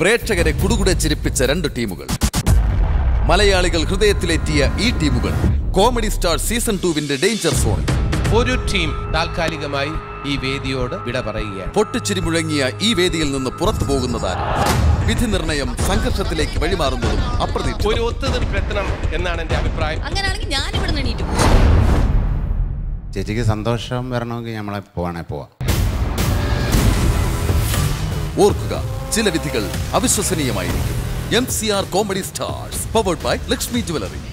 പ്രേക്ഷകരെ കുടുകുടെ ചിരിപ്പിച്ച രണ്ട് ടീമുകൾ മലയാളികൾ ഹൃദയത്തിലെത്തിയ ഈ ടീമുകൾ കോമഡി സ്റ്റാർ സീസൺ ടൂവിന്റെ ഡേഞ്ചർ സോണിൽ ഒരു ടീം താൽക്കാലികമായി ഈ വേദിയോട് വിട പറയുകയാണ് പൊട്ടിച്ചിരി മുഴങ്ങിയ ഈ വേദിയിൽ നിന്ന് പുറത്തു പോകുന്നതാരും വിധി നിർണയം സംഘർഷത്തിലേക്ക് വഴിമാറുന്നതും അപ്രതീക്ഷിതം ഒരു ഒത്തുതീർപ്പെത്തണം എന്നാണ് എന്റെ അഭിപ്രായം അങ്ങനെയാണെങ്കിൽ ഞാൻ ഇവിടെ നിന്ന് എണീറ്റു ചേച്ചിക്ക് സന്തോഷം വരണമെങ്കിൽ നമ്മളെ പോവാണേ പോവാം ഓർക്കുക ചില വിധികൾ അവിശ്വസനീയമായിരിക്കും M C R comedy stars powered by Lakshmi jewellery